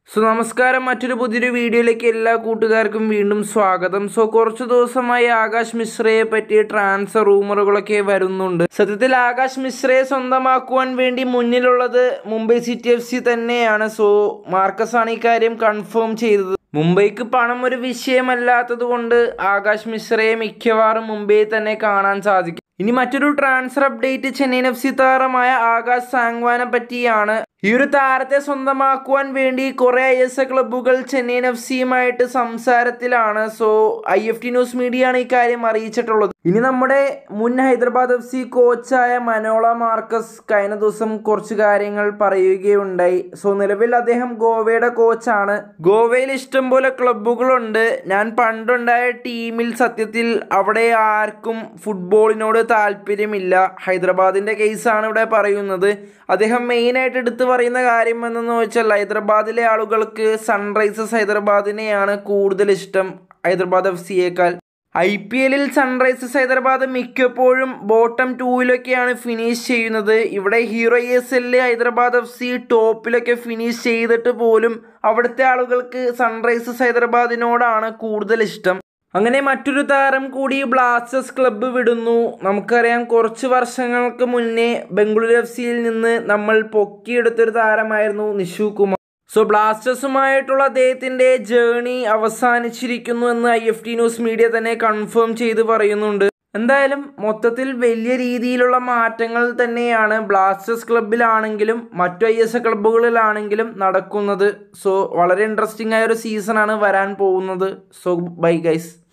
so നമസ്കാരം മറ്റൊരു പുതിയൊരു വീഡിയോയിലേക്ക് എല്ലാ കൂട്ടുകാർക്കും വീണ്ടും സ്വാഗതം സോ കുറച്ച് ദിവസമായി ആകാശ് മിശ്രയെ പറ്റി ട്രാൻസ്ഫർ റൂമറുകളൊക്കെ വരുന്നുണ്ട് സത്യത്തിൽ ആകാശ് മിശ്രയെ സ്വന്തമാക്കുവാൻ വേണ്ടി മുന്നിലുള്ളത് മുംബൈ സിറ്റി എഫ് സി തന്നെയാണ് സോ മാർക്കസ് ആണ് ഇക്കാര്യം കൺഫേം ചെയ്തത് മുംബൈക്ക് പണം ഒരു വിഷയമല്ലാത്തത് കൊണ്ട് ആകാശ് മിശ്രയെ മിക്കവാറും മുംബൈയിൽ തന്നെ കാണാൻ സാധിക്കും ഇനി മറ്റൊരു transfer update Chennaiyin F C താരമായ ആകാശ് സാങ്വാനെ പറ്റിയാണ് ഈ ഒരു താരത്തെ സ്വന്തമാക്കുവാൻ വേണ്ടി കുറെ ഐ എസ് എ ക്ലബ്ബുകൾ ചെന്നൈയിൻ എഫ് സിയുമായിട്ട് സംസാരത്തിലാണ് so I F T news media ആണ് ഈ കാര്യം അറിയിച്ചിട്ടുള്ളത് ഇനി നമ്മുടെ മുൻ ഹൈദരാബാദ് എഫ് സി കോച്ചായ മനോള മാർക്കസ് കഴിഞ്ഞ ദിവസം കുറച്ച് കാര്യങ്ങൾ പറയുകയുണ്ടായി സോ നിലവിൽ അദ്ദേഹം ഗോവയുടെ കോച്ചാണ് ഗോവയിൽ ഇഷ്ടംപോലെ ക്ലബ്ബുകളുണ്ട് ഞാൻ പണ്ടുണ്ടായ ടീമിൽ സത്യത്തിൽ അവിടെ ആർക്കും ഫുട്ബോളിനോട് താല്പര്യമില്ല ഹൈദരാബാദിൻ്റെ കേസാണ് ഇവിടെ പറയുന്നത് അദ്ദേഹം മെയിനായിട്ട് എടുത്തു പറയുന്ന കാര്യം എന്തെന്ന് വെച്ചാൽ ഹൈദരാബാദിലെ ആളുകൾക്ക് സൺറൈസേഴ്സ് ഹൈദരാബാദിനെയാണ് കൂടുതൽ ഇഷ്ടം ഹൈദരാബാദ് എഫ് സിയേക്കാൾ ഐ പി എല്ലിൽ സൺറൈസേഴ്സ് ഹൈദരാബാദ് മിക്കപ്പോഴും ബോട്ടം ടൂവിലൊക്കെയാണ് ഫിനിഷ് ചെയ്യുന്നത് ഇവിടെ ഹീറോ എസ് എല്ലിൽ ഹൈദരാബാദ് എഫ് സി ടോപ്പിലൊക്കെ ഫിനിഷ് ചെയ്തിട്ട് പോലും അവിടുത്തെ ആളുകൾക്ക് സൺറൈസേഴ്സ് ഹൈദരാബാദിനോടാണ് കൂടുതൽ ഇഷ്ടം അങ്ങനെ മറ്റൊരു താരം കൂടി ബ്ലാസ്റ്റേഴ്സ് ക്ലബ്ബ് വിടുന്നു നമുക്കറിയാം കുറച്ച് വർഷങ്ങൾക്ക് മുന്നേ ബംഗളൂരു എഫ് സിയിൽ നിന്ന് നമ്മൾ പൊക്കിയെടുത്തൊരു താരമായിരുന്നു നിഷു കുമാർ സോ ബ്ലാസ്റ്റേഴ്സുമായിട്ടുള്ള അദ്ദേഹത്തിൻ്റെ ജേണി അവസാനിച്ചിരിക്കുന്നു എന്ന് I F T news media തന്നെ കൺഫേം ചെയ്ത് പറയുന്നുണ്ട് എന്തായാലും മൊത്തത്തിൽ വലിയ രീതിയിലുള്ള മാറ്റങ്ങൾ തന്നെയാണ് ബ്ലാസ്റ്റേഴ്സ് ക്ലബിലാണെങ്കിലും മറ്റു ഐ എസ് എ ക്ലബ്ബുകളിലാണെങ്കിലും നടക്കുന്നത് സോ വളരെ ഇൻട്രസ്റ്റിംഗ് ആയ ഒരു സീസണാണ് വരാൻ പോകുന്നത് സോ ബൈ ഗൈസ്